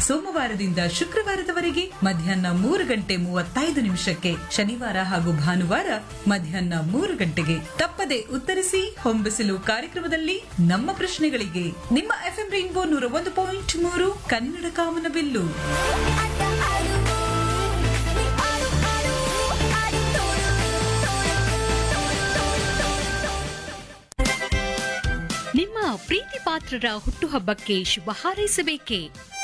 ಸೋಮವಾರದಿಂದ ಶುಕ್ರವಾರದವರೆಗೆ ಮಧ್ಯಾಹ್ನ ಮೂರು ಗಂಟೆ ಮೂವತ್ತೈದು ನಿಮಿಷಕ್ಕೆ ಶನಿವಾರ ಹಾಗೂ ಭಾನುವಾರ ಮಧ್ಯಾಹ್ನ ಮೂರು ಗಂಟೆಗೆ ತಪ್ಪದೆ ಉತ್ತರಿಸಿ ಹೊಂಬಿಸಿಲು ಕಾರ್ಯಕ್ರಮದಲ್ಲಿ ನಮ್ಮ ಪ್ರಶ್ನೆಗಳಿಗೆ ನಿಮ್ಮ ಎಫ್ಎಂ ರೈನ್ಬೋ ನೂರ ಒಂದು ಪಾಯಿಂಟ್ ಮೂರು ಕನ್ನಡ ಕಾಮನಬಿಲ್ಲು ನಿಮ್ಮ ಪ್ರೀತಿ ಪಾತ್ರರ ಹುಟ್ಟುಹಬ್ಬಕ್ಕೆ ಶುಭ ಹಾರೈಸಬೇಕೇ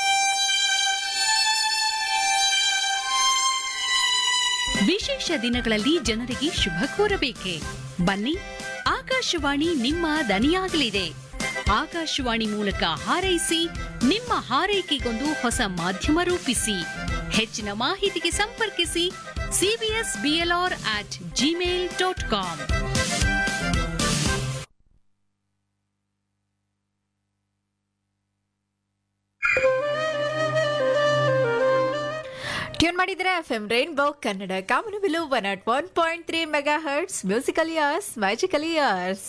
ವಿಶೇಷ ದಿನಗಳಲ್ಲಿ ಜನರಿಗೆ ಶುಭ ಕೋರಬೇಕೆ ಬನ್ನಿ ಆಕಾಶವಾಣಿ ನಿಮ್ಮ ದನಿಯಾಗಲಿದೆ ಆಕಾಶವಾಣಿ ಮೂಲಕ ಹಾರೈಸಿ ನಿಮ್ಮ ಹಾರೈಕೆಗೊಂದು ಹೊಸ ಮಾಧ್ಯಮ ರೂಪಿಸಿ ಹೆಚ್ಚಿನ ಮಾಹಿತಿಗೆ ಸಂಪರ್ಕಿಸಿ CBS BLR at Gmail dot com tune ಮಾಡಿದ್ರೆ ಎಫ್ ಎಂ ರೈನ್ಬೋ ಕನ್ನಡ ಕಾಮನಬಿಲು one at one point three megahertz musical years magical years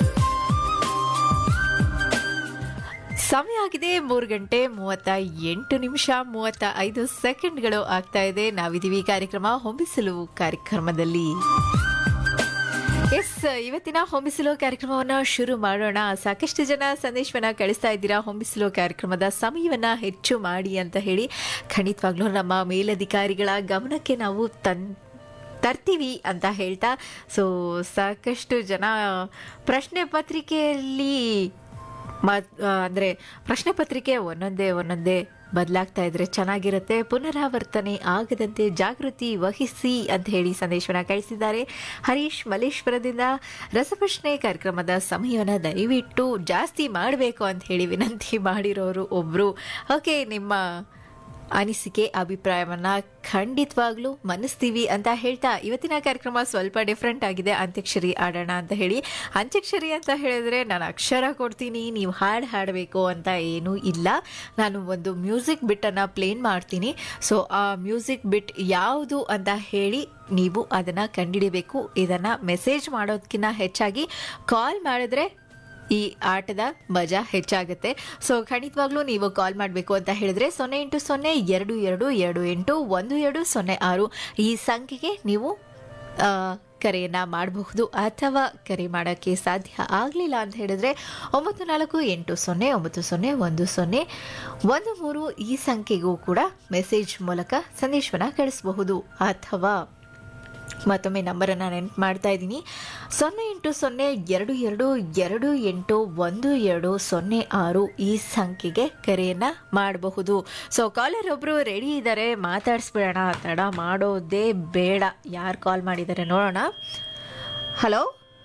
ಸಮಯ ಆಗಿದೆ ಮೂರು ಗಂಟೆ ಮೂವತ್ತ ಎಂಟು ನಿಮಿಷ ಮೂವತ್ತ ಐದು ಸೆಕೆಂಡ್ಗಳು ಆಗ್ತಾ ಇದೆ ನಾವಿದೀವಿ ಕಾರ್ಯಕ್ರಮ ಹೊಂಬಿಸಲು ಕಾರ್ಯಕ್ರಮದಲ್ಲಿ ಎಸ್ ಇವತ್ತಿನ ಹೊಂಬಿಸಲು ಕಾರ್ಯಕ್ರಮವನ್ನ ಶುರು ಮಾಡೋಣ ಸಾಕಷ್ಟು ಜನ ಸಂದೇಶವನ್ನ ಕಳಿಸ್ತಾ ಇದ್ದೀರಾ ಹೊಂಬಿಸಲು ಕಾರ್ಯಕ್ರಮದ ಸಮಯವನ್ನ ಹೆಚ್ಚು ಮಾಡಿ ಅಂತ ಹೇಳಿ ಖಂಡಿತವಾಗ್ಲೂ ನಮ್ಮ ಮೇಲಧಿಕಾರಿಗಳ ಗಮನಕ್ಕೆ ನಾವು ತನ್ ತರ್ತೀವಿ ಅಂತ ಹೇಳ್ತಾ ಸೊ ಸಾಕಷ್ಟು ಜನ ಪ್ರಶ್ನೆ ಪತ್ರಿಕೆಯಲ್ಲಿ ಮತ್ ಅಂದರೆ ಪ್ರಶ್ನೆ ಪತ್ರಿಕೆ ಒಂದೊಂದೇ ಒಂದೊಂದೇ ಬದಲಾಗ್ತಾ ಇದ್ರೆ ಚೆನ್ನಾಗಿರುತ್ತೆ ಪುನರಾವರ್ತನೆ ಆಗದಂತೆ ಜಾಗೃತಿ ವಹಿಸಿ ಅಂತ ಹೇಳಿ ಸಂದೇಶವನ್ನ ಕಳಿಸಿದ್ದಾರೆ ಹರೀಶ್ ಮಲ್ಲೇಶ್ವರದಿಂದ ರಸಪ್ರಶ್ನೆ ಕಾರ್ಯಕ್ರಮದ ಸಮಯವನ್ನು ದಯವಿಟ್ಟು ಜಾಸ್ತಿ ಮಾಡಬೇಕು ಅಂತ ಹೇಳಿ ವಿನಂತಿ ಮಾಡಿರೋರು ಒಬ್ರು ಓಕೆ ನಿಮ್ಮ ಅನಿಸಿಕೆ ಅಭಿಪ್ರಾಯವನ್ನ ಖಂಡಿತವಾಗ್ಲೂ ಮನ್ನಿಸ್ತೀವಿ ಅಂತ ಹೇಳ್ತಾ ಇವತ್ತಿನ ಕಾರ್ಯಕ್ರಮ ಸ್ವಲ್ಪ ಡಿಫ್ರೆಂಟ್ ಆಗಿದೆ ಅಂತ್ಯಕ್ಷರಿ ಆಡೋಣ ಅಂತ ಹೇಳಿ ಅಂತ್ಯಕ್ಷರಿ ಅಂತ ಹೇಳಿದ್ರೆ ನಾನು ಅಕ್ಷರ ಕೊಡ್ತೀನಿ ನೀವು ಹಾಡು ಹಾಡಬೇಕು ಅಂತ ಏನೂ ಇಲ್ಲ ನಾನು ಒಂದು ಮ್ಯೂಸಿಕ್ ಬಿಟ್ಟನ್ನು ಪ್ಲೇನ್ ಮಾಡ್ತೀನಿ ಸೊ ಆ ಮ್ಯೂಸಿಕ್ ಬಿಟ್ ಯಾವುದು ಅಂತ ಹೇಳಿ ನೀವು ಅದನ್ನು ಕಂಡುಹಿಡಿಬೇಕು ಇದನ್ನು ಮೆಸೇಜ್ ಮಾಡೋದಕ್ಕಿಂತ ಹೆಚ್ಚಾಗಿ ಕಾಲ್ ಮಾಡಿದ್ರೆ ಈ ಆಟದ ಮಜಾ ಹೆಚ್ಚಾಗುತ್ತೆ ಸೊ ಖಂಡಿತವಾಗ್ಲೂ ನೀವು ಕಾಲ್ ಮಾಡಬೇಕು ಅಂತ ಹೇಳಿದ್ರೆ ಸೊನ್ನೆ ಎಂಟು ಸೊನ್ನೆ ಎರಡು ಎರಡು ಎರಡು ಎಂಟು ಒಂದು ಎರಡು ಸೊನ್ನೆ ಆರು ಈ ಸಂಖ್ಯೆಗೆ ನೀವು ಆ, ಕರೆಯನ್ನ ಮಾಡಬಹುದು ಅಥವಾ ಕರೆ ಮಾಡೋಕ್ಕೆ ಸಾಧ್ಯ ಆಗಲಿಲ್ಲ ಅಂತ ಹೇಳಿದ್ರೆ ಒಂಬತ್ತು ನಾಲ್ಕು ಎಂಟು ಸೊನ್ನೆ ಒಂಬತ್ತು ಸೊನ್ನೆ ಒಂದು ಸೊನ್ನೆ ಒಂದು ಮೂರು ಈ ಸಂಖ್ಯೆಗೂ ಕೂಡ ಮೆಸೇಜ್ ಮೂಲಕ ಸಂದೇಶವನ್ನು ಕಳಿಸಬಹುದು ಅಥವಾ ಮತ್ತೊಮ್ಮೆ ನಂಬರನ್ನು ನೆನಪು ಮಾಡ್ತಾ ಇದ್ದೀನಿ ಸೊನ್ನೆ ಎಂಟು ಸೊನ್ನೆ ಎರಡು ಎರಡು ಎರಡು ಎಂಟು ಒಂದು ಎರಡು ಸೊನ್ನೆ ಆರು ಈ ಸಂಖ್ಯೆಗೆ ಕರೆಯನ್ನು ಮಾಡಬಹುದು ಸೊ ಕಾಲರ್ ಒಬ್ಬರು ರೆಡಿ ಇದ್ದಾರೆ ಮಾತಾಡಿಸ್ಬಿಡೋಣ ತಡ ಮಾಡೋದೇ ಬೇಡ ಯಾರು ಕಾಲ್ ಮಾಡಿದ್ದಾರೆ ನೋಡೋಣ ಹಲೋ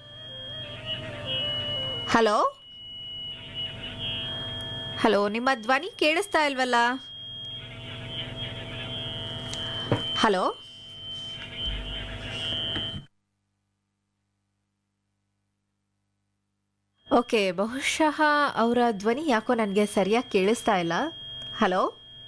ಹಲೋ ಹಲೋ ನಿಮ್ಮ ಧ್ವನಿ ಕೇಳಿಸ್ತಾ ಇಲ್ವಲ್ಲ ಹಲೋ ಓಕೆ ಬಹುಶಃ ಅವರ ಧ್ವನಿ ಯಾಕೋ ನನಗೆ ಸರಿಯಾಗಿ ಕೇಳಿಸ್ತಾ ಇಲ್ಲ ಹಲೋ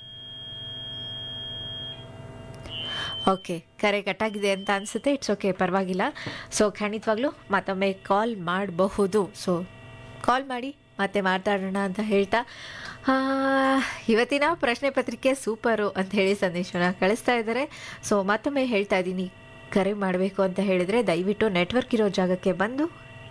ಓಕೆ ಕರೆ ಕಟ್ಟಾಗಿದೆ ಅಂತ ಅನಿಸುತ್ತೆ ಇಟ್ಸ್ ಓಕೆ ಪರವಾಗಿಲ್ಲ ಸೊ ಖಂಡಿತವಾಗ್ಲೂ ಮತ್ತೊಮ್ಮೆ ಕಾಲ್ ಮಾಡಬಹುದು ಸೊ ಕಾಲ್ ಮಾಡಿ ಮತ್ತೆ ಮಾತಾಡೋಣ ಅಂತ ಹೇಳ್ತಾ ಆ, ಇವತ್ತಿನ ಪ್ರಶ್ನೆ ಪತ್ರಿಕೆ ಸೂಪರು ಅಂತ ಹೇಳಿ ಸಂದೇಶನ ಕಳಿಸ್ತಾ ಇದ್ದಾರೆ ಸೊ ಮತ್ತೊಮ್ಮೆ ಹೇಳ್ತಾ ಇದ್ದೀನಿ ಕರೆ ಮಾಡಬೇಕು ಅಂತ ಹೇಳಿದರೆ ದಯವಿಟ್ಟು ನೆಟ್ವರ್ಕ್ ಇರೋ ಜಾಗಕ್ಕೆ ಬಂದು